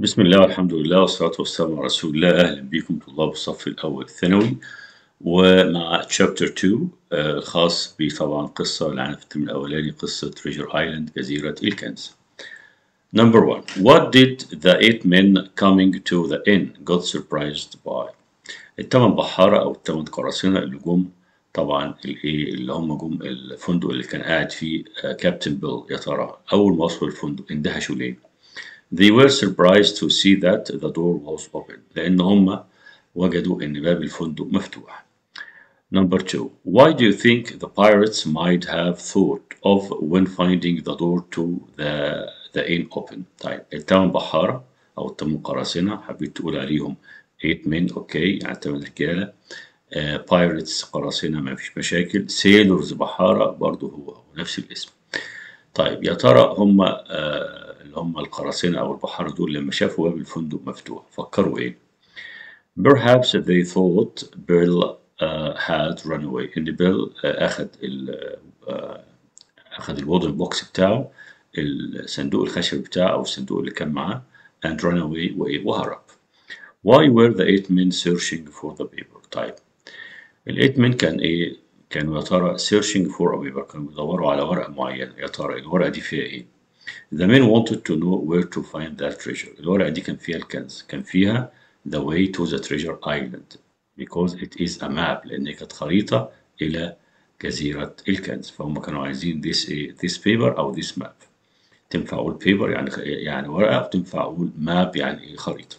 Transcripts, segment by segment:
بسم الله والحمد لله والصلاة والسلام على رسول الله أهلا بكم طلاب الصف الأول الثانوي ومع chapter 2 آه، خاص بطبعا قصة اللي عن في الترم الأولاني قصة تريجر آيلاند جزيرة الكنز Number one What did the eight men coming to the inn got surprised by التمن بحارة أو التمن قراصنة اللي جم طبعا الايه اللي هم جم الفندق اللي كان قاعد فيه آه، كابتن بيل يا ترى أول ما وصلوا الفندق اندهشوا ليه؟ They were surprised to see that the door was open لأن هم وجدوا إن باب الفندق مفتوح. Number two, why do you think the pirates might have thought of when finding the door to the the inn open؟ طيب التمن بحارة أو التمن قراصنة حبيت تقول عليهم 8 men أوكي يعني 8 رجالة آه pirates قراصنة ما فيش مشاكل sailors بحارة برضه هو هو نفس الاسم. طيب يا ترى هم آه اللي هم القراصنة أو البحارة دول لما شافوا باب الفندق مفتوح فكروا إيه؟ Perhaps they thought Bill uh, had run away إن بيل uh, أخد ال uh, أخد الوودن بوكس بتاعه الصندوق الخشب بتاعه أو الصندوق اللي كان معاه and run away وإيه وهرب. Why were the eight men searching for the paper؟ طيب الإيت men كان إيه؟ كانوا يا ترى searching for a paper كانوا بيدوروا على ورقة معينة يا ترى الورقة دي فيها إيه؟ The men wanted to know where to find that treasure. الورقة دي كان فيها الكنز، كان فيها the way to the treasure island because it is a map لأن كانت خريطة إلى جزيرة الكنز، فهم كانوا عايزين this this paper أو this map. تنفع أقول paper يعني يعني ورقة وتنفع أقول map يعني إيه خريطة.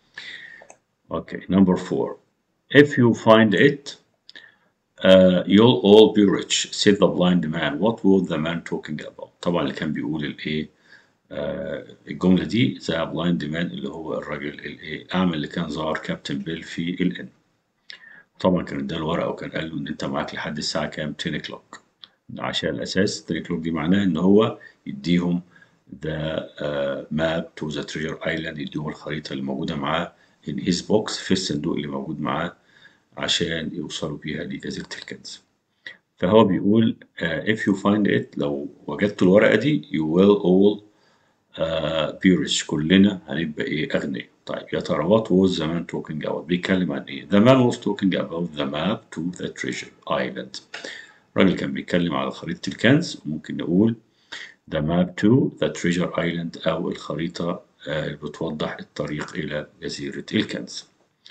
Okay, number four. If you find it, uh, you'll all be rich, said the blind man. What was the man talking about? طبعا اللي كان بيقول الايه آه الجملة دي ذا بلايند مان اللي هو الراجل الايه أعمى اللي كان ظهر كابتن بيل في الإن طبعا كان اداله ورقة وكان قال له إن أنت معاك لحد الساعة كام 10 كلوك عشان الأساس 10 كلوك دي معناها إن هو يديهم ذا ماب تو ذا تريجر ايلاند يديهم الخريطة اللي موجودة معاه in his box في الصندوق اللي موجود معاه عشان يوصلوا بيها لجزيرة الكنز فهو بيقول uh, if you find it لو وجدت الورقة دي you will all uh, be rich كلنا هنبقى ايه أغنياء طيب يا ترى what was the man talking about بيتكلم عن ايه the man was talking about the map to the treasure island الراجل كان بيتكلم على خريطة الكنز ممكن نقول the map to the treasure island أو الخريطة اللي uh, بتوضح الطريق إلى جزيرة الكنز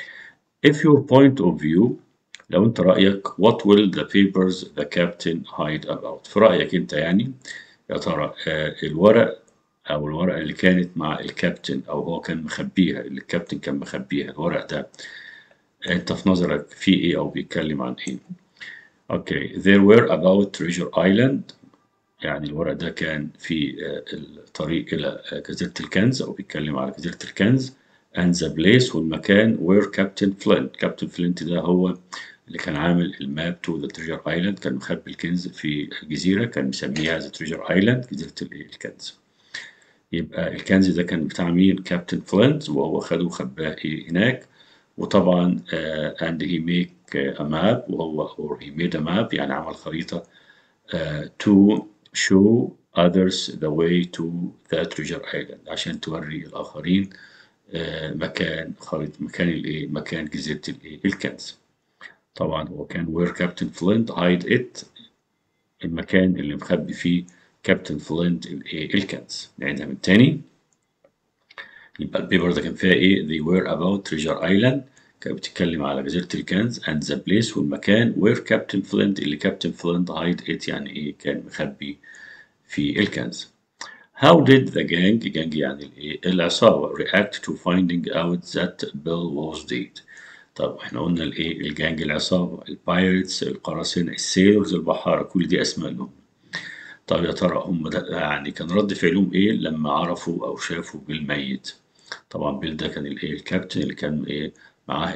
if your point of view لو انت رأيك what will the papers the captain hide about في رأيك انت يعني يا ترى آه الورق او الورقة اللي كانت مع الكابتن او هو كان مخبيها اللي الكابتن كان مخبيها الورق ده انت في نظرك في ايه او بيتكلم عن ايه اوكي there were about treasure island يعني الورق ده كان في آه الطريق الى جزيرة الكنز او بيتكلم على جزيرة الكنز and the place والمكان where Captain Flint كابتن فلينت ده هو اللي كان عامل الماب تو ذا تريجر ايلاند كان مخبي الكنز في الجزيره كان مسميها ذا تريجر ايلاند جزيره الكنز يبقى الكنز ده كان بتاع مين كابتن فلينت وهو خده وخباه هناك وطبعا uh, and he make a map وهو or he made a map يعني عمل خريطه uh, to show others the way to the treasure island عشان توري الاخرين uh, مكان خريطه مكان الايه مكان جزيره الايه الكنز طبعا هو كان وير كابتن فلينت هايد ات المكان اللي مخبي فيه كابتن فلينت الكنز نعيدها من تاني يبقى البيبر ده كان فيها ايه they were about treasure island كانت بتتكلم على جزيرة الكنز and the place والمكان where كابتن فلينت اللي كابتن فلينت هايد ات يعني ايه كان مخبي في الكنز How did the gang gang يعني الايه العصابة react to finding out that Bill was dead طب احنا قلنا الايه الجانج العصابه البايرتس القراصنه السيلرز البحاره كل دي اسماء لهم طب يا ترى هم ده يعني كان رد فعلهم ايه لما عرفوا او شافوا بالميت طبعا بيل ده كان الايه الكابتن اللي كان ايه معاه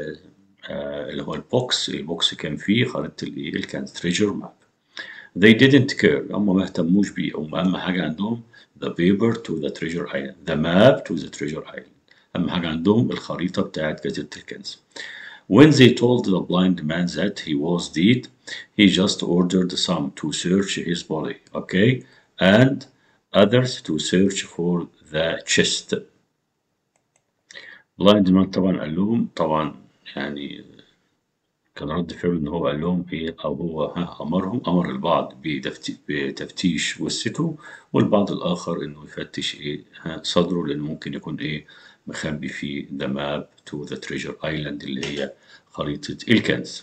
آه اللي هو البوكس البوكس كان فيه خريطه الايه اللي كانت تريجر ماب they didn't care هم ما اهتموش بيه هم اهم حاجه عندهم the paper to the treasure island the map to the treasure island أهم حاجة عندهم الخريطة بتاعت جزيرة الكنز. When they told the blind man that he was dead, he just ordered some to search his body, okay, and others to search for the chest. بلايند مان طبعا قال لهم طبعا يعني كان رد فعله إن هو قال لهم إيه أو هو ها أمرهم أمر البعض بتفتي- بتفتيش جثته والبعض الآخر إنه يفتش إيه ها صدره لأنه ممكن يكون إيه مخبي فيه the map to the treasure island اللي هي خريطة الكنز.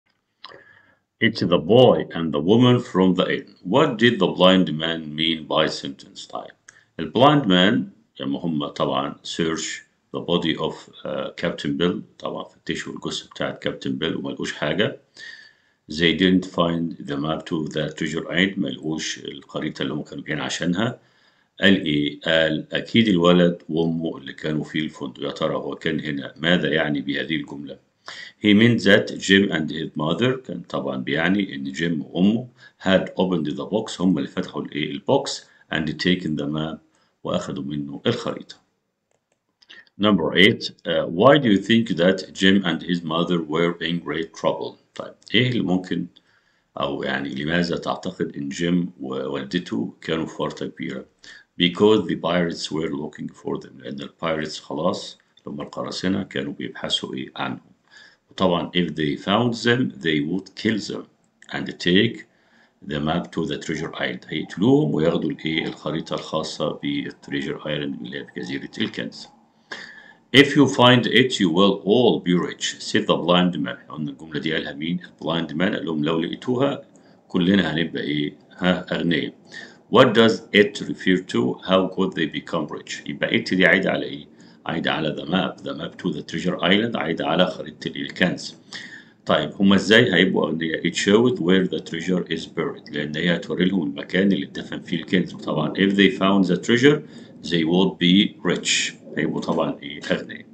It's the boy and the woman from the inn. What did the blind man mean by sentence type? The blind man لما هم طبعا search the body of uh, Captain Bill طبعا فتشوا الجثة بتاعت كابتن بيل وما لقوش حاجة. They didn't find the map to the treasure island ما لقوش الخريطة اللي هم كانوا جايين عشانها. قال إيه؟ قال أكيد الولد وأمه اللي كانوا في الفندق يا ترى هو كان هنا ماذا يعني بهذه الجملة؟ He meant that Jim and his mother كان طبعا بيعني إن جيم وأمه had opened the box هم اللي فتحوا الإيه البوكس and taken the map وأخذوا منه الخريطة. Number eight, uh, why do you think that Jim and his mother were in great trouble? طيب إيه اللي ممكن أو يعني لماذا تعتقد إن جيم ووالدته كانوا في ورطة كبيرة؟ Because the pirates were looking for them لأن البايرتس خلاص لما القراصنة كانوا بيبحثوا إيه عنهم. وطبعا if they found them they would kill them and take the map to the treasure island هيقتلوهم وياخدوا الايه الخريطة الخاصة بالتريجر ايلاند اللي هي بجزيرة الكنز. If you find it you will all be rich said the blind man قلنا الجملة دي قالها مين؟ البلايند مان قال لهم لو لقيتوها كلنا هنبقى ايه؟ ها أغنياء. What does it refer to? How could they become rich? يبقى it دي عايدة على ايه؟ عايدة على the map the map to the treasure island عايدة على خريطة الكنز. طيب هما ازاي هيبقوا أغنياء؟ It showed where the treasure is buried لأن هي هتوري لهم المكان اللي اتدفن فيه الكنز وطبعا if they found the treasure they would be rich هيبقوا طبعا ايه أغنياء.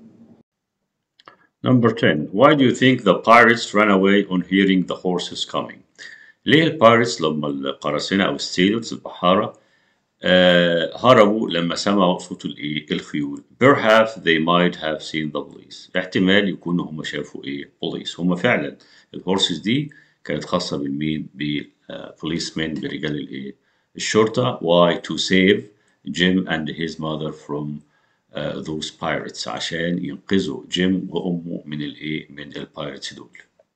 Number 10 Why do you think the pirates ran away on hearing the horses coming? ليه البايرتس لما القراصنة أو السيلرز البحارة آه هربوا لما سمعوا صوت الإيه الخيول perhaps they might have seen the police احتمال يكونوا هم شافوا إيه police هم فعلا الهورسز دي كانت خاصة بالمين بالبوليسمين برجال الإيه الشرطة why to save Jim and his mother from uh, those pirates عشان ينقذوا جيم وأمه من الإيه من البايرتس دول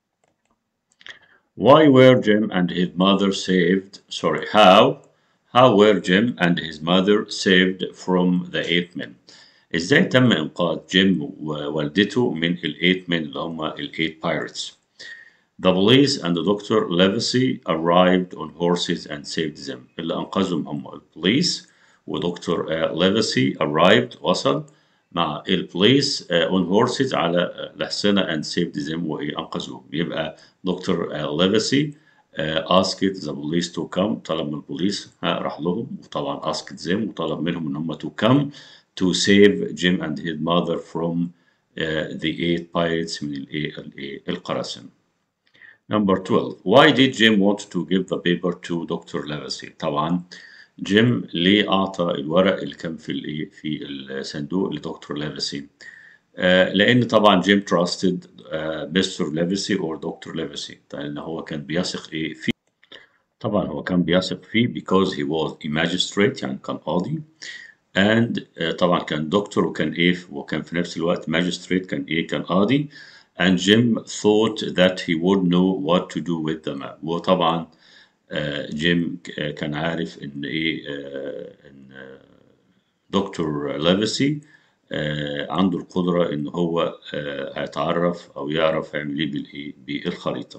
Why were Jim and his mother saved? Sorry, how? How were Jim and his mother saved from the eight men? ازاي تم انقاذ جيم ووالدته من الايت men اللي هم الايت pirates? The police and Dr. Livesey arrived on horses and saved them. اللي انقذهم هم البوليس ودكتور ليفسي arrived وصل مع البوليس on horses على الأحصنة and saved them وأنقذوهم يبقى دكتور ليفسي asked the police to come طلب من البوليس راح لهم وطبعا asked them وطلب منهم ان هم to come to save Jim and his mother from uh, the eight pirates من الايه القراصنة. Number 12 Why did Jim want to give the paper to Dr. Livesey؟ طبعا جيم ليه أعطى الورق اللي كان في الإيه في الصندوق لدكتور ليفسي آه لأن طبعا جيم تراستد مستر ليفسي أو دكتور ليفسي لأن هو كان بيثق إيه فيه طبعا هو كان بيثق فيه because he was a magistrate يعني كان قاضي and آه طبعا كان دكتور وكان إيه وكان في نفس الوقت magistrate كان إيه كان قاضي and Jim thought that he would know what to do with the map وطبعا جيم كان عارف ان ايه ان دكتور ليفسي عنده القدرة ان هو هيتعرف او يعرف يعمل ايه بالايه بالخريطة.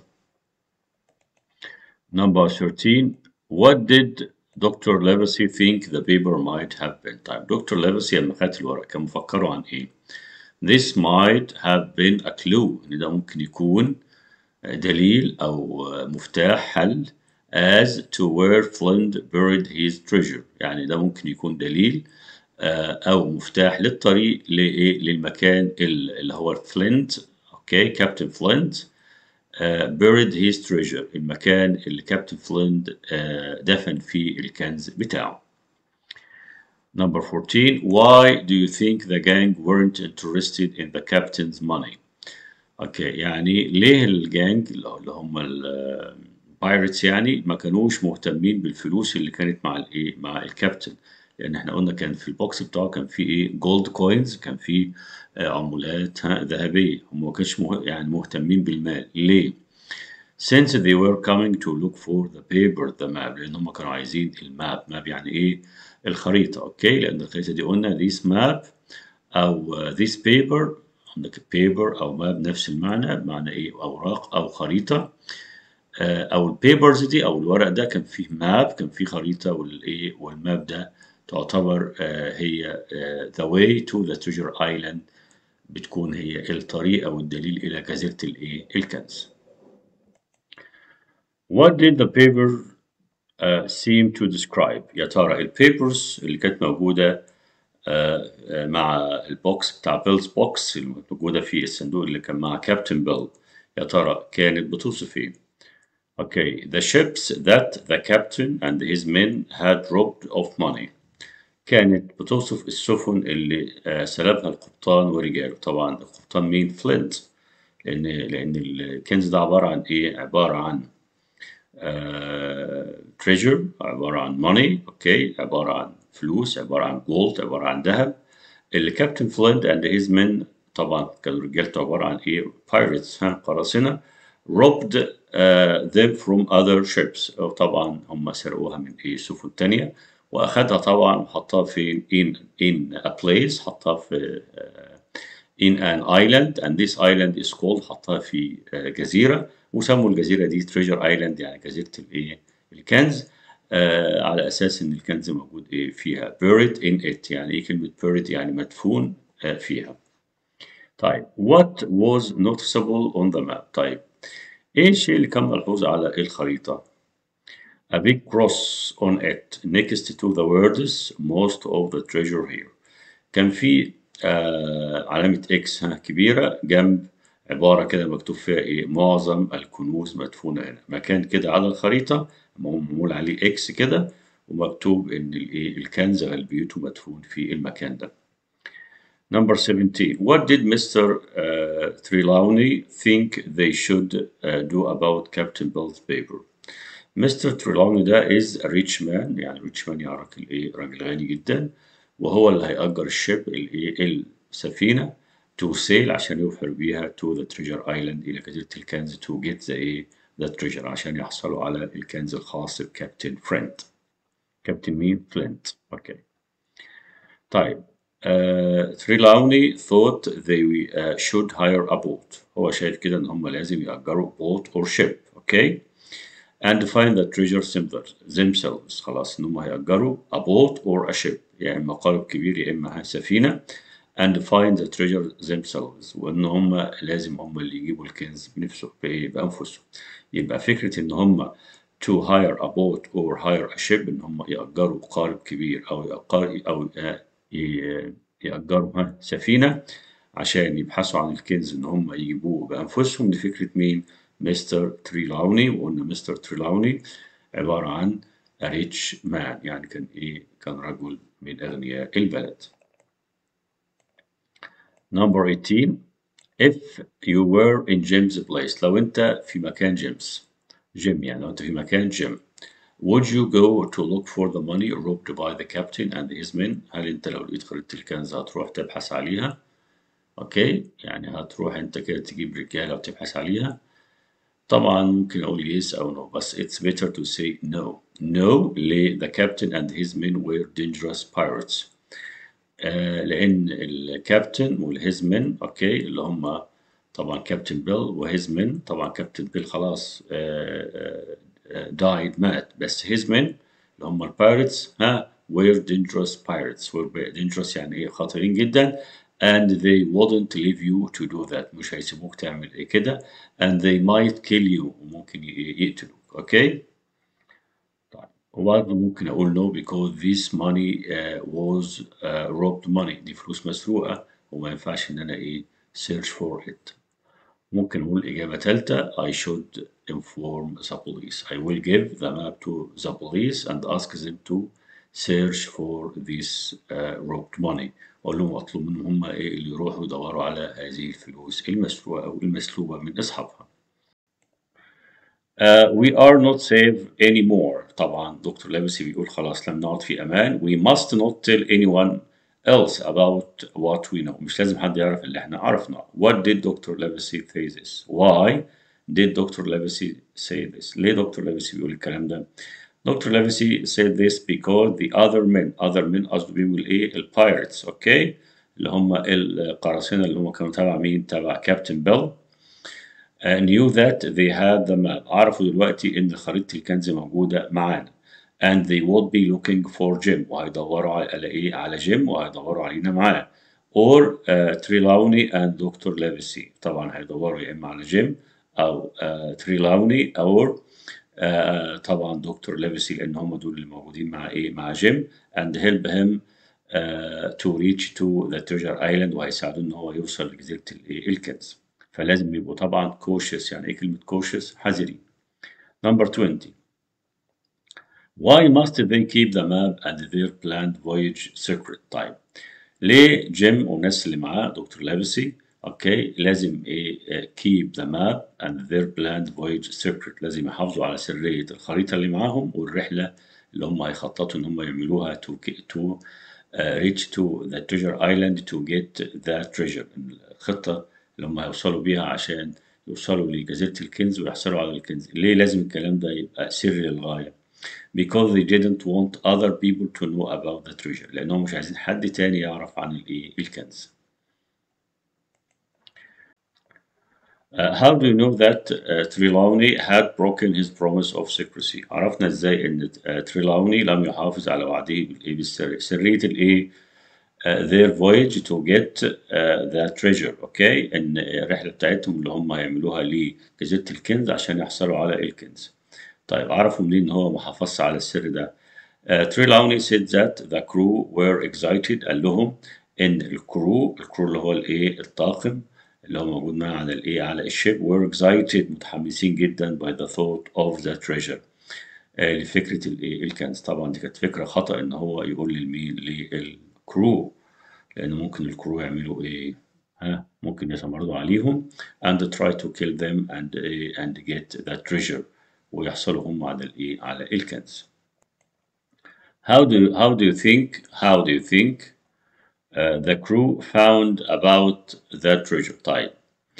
Number 13 What did Dr. Livesey think the paper might have been? طيب دكتور ليفسي لما خد الورق كان مفكروا عن ايه؟ This might have been a clue ان ده ممكن يكون دليل او مفتاح حل as to where Flint buried his treasure يعني ده ممكن يكون دليل أو مفتاح للطريق للمكان اللي هو فلينت أوكي كابتن فلينت buried his treasure المكان اللي كابتن فلينت دفن فيه الكنز بتاعه Number 14 Why do you think the gang weren't interested in the captain's money? اوكي يعني ليه الجانج اللي هم بايرتس يعني ما كانوش مهتمين بالفلوس اللي كانت مع الايه مع الكابتن لان احنا قلنا كان في البوكس بتاعه كان في ايه جولد كوينز كان في آه، عملات ها، ذهبيه هم ما كانش مه... يعني مهتمين بالمال ليه since they were coming to look for the paper the map لان هم كانوا عايزين الماب ماب يعني ايه الخريطه اوكي لان الخريطه دي قلنا this map او آه، this paper عندك paper او ماب نفس المعنى بمعنى ايه اوراق او خريطه آه، او البيبرز دي او الورق ده كان فيه ماب كان فيه خريطه والايه والماب ده تعتبر آه، هي آه، the way to the treasure island بتكون هي الطريق او الدليل الى جزيره الايه الكنز What did the paper uh, seem to describe يا ترى البيبرز اللي كانت موجوده آه، آه، مع البوكس بتاع بيلز بوكس اللي موجوده في الصندوق اللي كان مع كابتن بيل يا ترى كانت بتوصف ايه Okay, the ships that the captain and his men had robbed of money. كانت بتوصف السفن اللي آه، سلبها القبطان ورجاله طبعا القبطان مين فلينت لأن لأن الكنز ده عبارة عن إيه؟ عبارة عن تريجر عبارة عن ماني أوكي عبارة عن فلوس عبارة عن جولد عبارة عن ذهب اللي كابتن فلينت اند هيز men طبعا كانوا رجالته عبارة عن إيه؟ بايرتس ها قراصنة robbed uh, them from other ships أو طبعا هم سرقوها من ايه سفن تانية واخدها طبعا وحطها في in in a place حطها في uh, in an island and this island is called حطها في uh, جزيرة وسموا الجزيرة دي treasure island يعني جزيرة الايه الكنز uh, على اساس ان الكنز موجود ايه فيها buried in it يعني ايه كلمة buried يعني مدفون uh, فيها طيب what was noticeable on the map طيب ايه الشيء اللي كان ملحوظ على الخريطة a big cross on it next to the words most of the treasure here كان في آه علامة اكس ها كبيرة جنب عبارة كده مكتوب فيها ايه معظم الكنوز مدفونة هنا مكان كده على الخريطة معمول عليه اكس كده ومكتوب ان الايه الكنز غالبيته مدفون في المكان ده Number 17. What did Mr. Uh, Trelawney think they should uh, do about Captain Bill's paper? Mr. Trelawney ده is a rich man يعني rich man يعني راجل ايه راجل غني جدا وهو اللي هيأجر الشيب الايه السفينة to sail عشان يبحر بيها to the treasure island إلى جزيرة الكنز to get the ايه the treasure عشان يحصلوا على الكنز الخاص بكابتن فريند كابتن مين؟ فلينت اوكي طيب Uh, Trelawney thought they uh, should hire a boat. هو شايف كده إن هم لازم يأجروا boat or ship, okay? And find the treasure themselves. خلاص إن هم هيأجروا a boat or a ship. يا إما قارب كبير يا إما سفينة. And find the treasure themselves. وإن هم لازم هم اللي يجيبوا الكنز بنفسه بأنفسهم. يبقى فكرة إن هم to hire a boat or hire a ship إن هم يأجروا قارب كبير أو يأجر أو يأجروا سفينة عشان يبحثوا عن الكنز إن هم يجيبوه بأنفسهم دي فكرة مين؟ مستر تريلاوني وقلنا مستر تريلاوني عبارة عن ريتش مان يعني كان إيه؟ كان رجل من أغنياء البلد. Number 18 If you were in Jim's place لو أنت في مكان جيمس جيم يعني لو أنت في مكان جيم Would you go to look for the money robbed by the captain and his men؟ هل أنت لو لقيت خريطة الكنز هتروح تبحث عليها؟ أوكي يعني هتروح أنت كده تجيب رجالة وتبحث عليها؟ طبعا ممكن أقول yes أو no بس it's better to say no. No ليه the captain and his men were dangerous pirates. آه لأن الكابتن والهيز men أوكي اللي هم طبعا كابتن بيل وهيز men طبعا كابتن بيل خلاص آه آه died مات بس his men اللي هم البايرتس ها were dangerous pirates were dangerous يعني ايه خطيرين جدا and they wouldn't leave you to do that مش هيسيبوك تعمل ايه كده and they might kill you وممكن يقتلوك اوكي طيب وبرضه ممكن اقول no because this money uh, was uh, robbed money دي فلوس مسروقة وما ينفعش ان انا ايه search for it ممكن أقول إجابة تالتة I should inform the police I will give the map to the police and ask them to search for this uh, robbed money أقول لهم أطلب منهم هم إيه اللي يروحوا يدوروا على هذه الفلوس المسروقة أو المسلوبة من أصحابها Uh, we are not safe anymore طبعا دكتور لابسي بيقول خلاص لم نعد في أمان we must not tell anyone else about what we know مش لازم حد يعرف اللي احنا عرفناه what did Dr. Levesey say this why did Dr. Levesey say this ليه دكتور لابسي بيقول الكلام ده دكتور لابسي said this because the other men other men قصده بيهم الايه البايرتس اوكي اللي هم القراصنة اللي هم كانوا تبع مين تبع كابتن بيل uh, knew that they had the map عرفوا دلوقتي ان خريطة الكنز موجودة معانا and they would be looking for Jim وهيدوروا على ايه على جيم وهيدوروا علينا معاه or uh, Trelawney and Dr. Levesey طبعا هيدوروا يا اما على جيم او uh, Trelawney او uh, طبعا دكتور ليفسي لان هم دول اللي موجودين مع ايه مع جيم and help him uh, to reach to the treasure island وهيساعدوه ان هو يوصل لجزيرة الايه الكنز فلازم يبقوا طبعا cautious يعني ايه كلمة cautious حذرين number 20 Why must they keep the map and their planned voyage secret طيب ليه جيم والناس اللي معاه دكتور لابسي اوكي لازم ايه keep the map and their planned voyage secret لازم يحافظوا على سرية الخريطة اللي معاهم والرحلة اللي هم هيخططوا ان هم يعملوها to to uh, reach to the treasure island to get the treasure الخطة اللي هم هيوصلوا بيها عشان يوصلوا لجزيرة الكنز ويحصلوا على الكنز ليه لازم الكلام ده يبقى سري للغاية because they didn't want other people to know about the treasure لأنهم مش عايزين حد تاني يعرف عن الإيه الكنز Uh, how do you know that uh, Trelawney had broken his promise of secrecy؟ عرفنا ازاي ان uh, Trelawney لم يحافظ على وعده بالايه بالسر سرية الايه uh, their voyage to get uh, the treasure اوكي ان الرحلة بتاعتهم اللي هم هيعملوها لجزيرة الكنز عشان يحصلوا على الكنز طيب عرفوا منين ان هو ما حافظش على السر ده uh, Trelawney said that the crew were excited قال لهم ان الكرو الكرو اللي هو الايه الطاقم اللي هو موجود معاه على الايه على الشيب were excited متحمسين جدا by the thought of the treasure آه لفكرة الايه الكنز طبعا دي كانت فكرة خطأ ان هو يقول للمين للكرو لان ممكن الكرو يعملوا ايه ها ممكن يتمردوا عليهم and try to kill them and uh, and get the treasure ويحصلوا هم على الايه على الكنز how do you, how do you think how do you think Uh, the crew found about the treasure طيب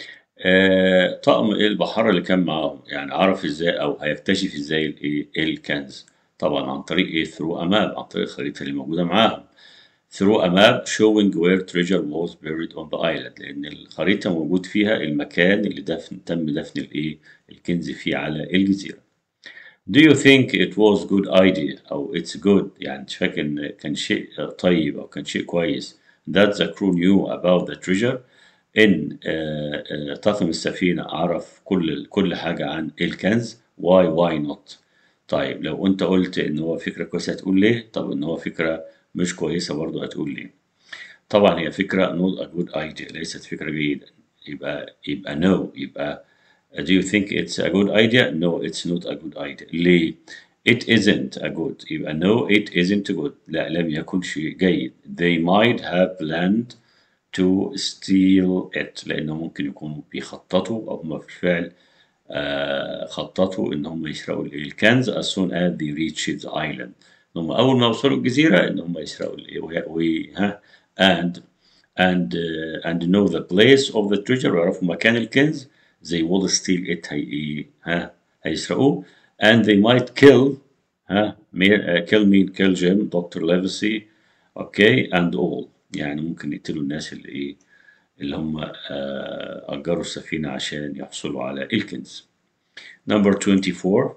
uh, طقم ايه البحارة اللي كان معاهم يعني عرف ازاي او هيكتشف ازاي الايه الكنز طبعا عن طريق ايه through a map عن طريق الخريطة اللي موجودة معاهم through a map showing where treasure was buried on the island لأن الخريطة موجود فيها المكان اللي دفن تم دفن الايه الكنز فيه على الجزيرة Do you think it was good idea أو it's good يعني مش فاكر إن كان شيء طيب أو كان شيء كويس that the crew knew about the treasure إن uh, uh, طاقم السفينة عرف كل كل حاجة عن الكنز why why not طيب لو أنت قلت إن هو فكرة كويسة هتقول ليه طب إن هو فكرة مش كويسة برضه هتقول ليه طبعا هي فكرة not a good idea ليست فكرة جيدة يبقى يبقى no يبقى Do you think it's a good idea? No, it's not a good idea. ليه؟ It isn't a good. يبقى no, it isn't good. لا لم يكن شيء جيد. They might have planned to steal it. لأنه ممكن يكونوا بيخططوا أو هم بالفعل آه خططوا إن هم يسرقوا الكنز as soon as they reach the island. هم أول ما وصلوا الجزيرة إن هم يسرقوا الإيه ها and and uh, and know the place of the treasure ويعرفوا مكان الكنز they will steal it هي ها هيسرقوه and they might kill ها kill me kill Jim Dr. Levesey okay and all يعني ممكن يقتلوا الناس اللي ايه اللي هم أجروا السفينة عشان يحصلوا على الكنز number 24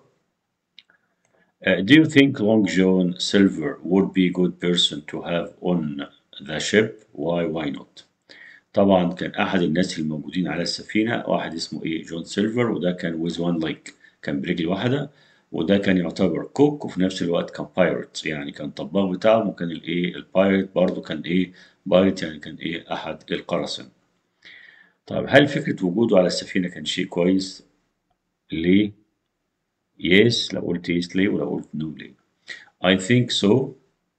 uh, do you think Long John Silver would be a good person to have on the ship why why not طبعا كان احد الناس الموجودين على السفينه واحد اسمه ايه جون سيلفر وده كان ويز وان لايك كان برجل واحده وده كان يعتبر كوك وفي نفس الوقت كان بايرت يعني كان طباخ بتاعهم وكان الايه البايرت برضه كان ايه بايرت يعني كان ايه احد القراصنة طيب هل فكرة وجوده على السفينة كان شيء كويس؟ ليه؟ يس لو قلت يس ليه ولو قلت نو ليه؟ I think so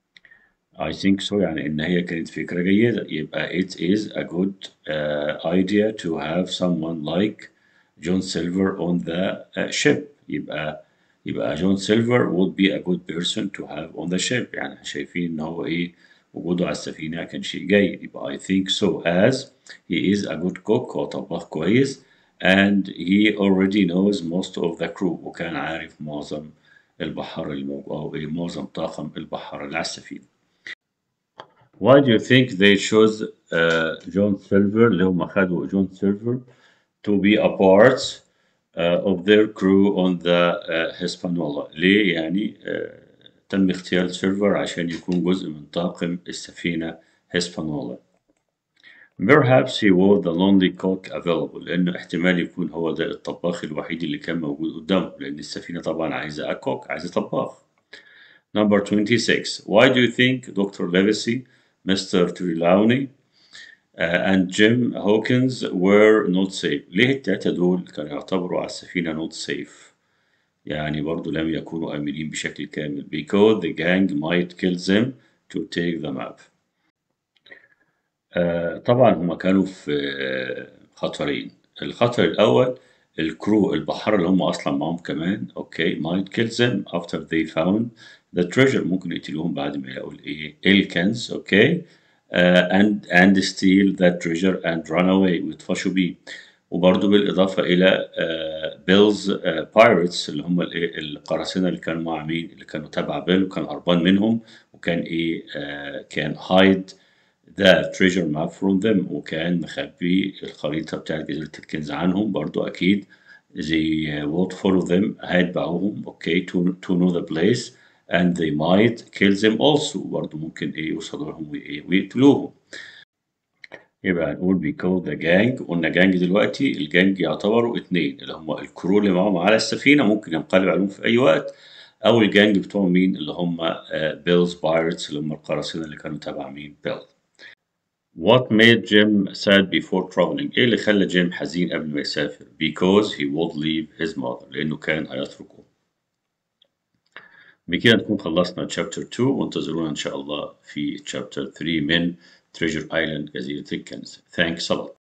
I think so يعني إن هي كانت فكرة جيدة يبقى it is a good uh, idea to have someone like John Silver on the uh, ship يبقى يبقى جون سيلفر would be a good person to have on the ship يعني احنا شايفين ان هو ايه وجوده على السفينة كان شيء جيد يبقى I think so as he is a good cook هو طباخ كويس and he already knows most of the crew وكان عارف معظم البحارة الموجود أو إيه معظم طاقم البحارة اللي على السفينة. Why do you think they chose uh, John Silver اللي هم خدوا جون سيلفر to be a part uh, of their crew on the uh, Hispaniola ليه يعني uh, تم اختيار سيلفر عشان يكون جزء من طاقم السفينة هيسبانولا. Perhaps he was the only cook available لأنه احتمال يكون هو ده الطباخ الوحيد اللي كان موجود قدامه لأن السفينة طبعا عايزة كوك عايزة طباخ. Number 26 Why do you think Dr. Livesey, Mr. Trelawney uh, and Jim Hawkins were not safe؟ ليه التلاتة دول كانوا يعتبروا على السفينة not safe؟ يعني برضو لم يكونوا آمنين بشكل كامل because the gang might kill them to take them up. آه طبعا هما كانوا في آه خطرين الخطر الأول الكرو البحارة اللي هم أصلا معاهم كمان أوكي might kill them after they found the treasure ممكن يقتلوهم بعد ما يلاقوا الإيه الكنز أوكي آه and and steal that treasure and run away ويطفشوا بيه وبرضه بالإضافة إلى بيلز بايرتس اللي هم الإيه القراصنة اللي كانوا مع مين اللي كانوا تبع بيل وكان هربان منهم وكان إيه آه كان hide the treasure map from them وكان مخبي الخريطة بتاعت جزيرة الكنز عنهم برضو أكيد they would follow them هيتبعوهم okay to, to know the place and they might kill them also برضو ممكن إيه يوصلوا لهم وإيه ويقتلوهم يبقى هنقول because the gang قلنا جانج دلوقتي الجانج يعتبروا اتنين اللي هم الكرو اللي معاهم على السفينة ممكن ينقلب عليهم في أي وقت أو الجانج بتوع مين اللي هم بيلز بايرتس اللي هم القراصنة اللي كانوا تبع مين بيل What made Jim sad before traveling؟ إيه اللي خلى جيم حزين قبل ما يسافر؟ Because he would leave his mother لأنه كان هيتركه. بكده نكون خلصنا chapter 2 وانتظرونا إن شاء الله في chapter 3 من Treasure Island جزيرة الكنز. Thanks a lot.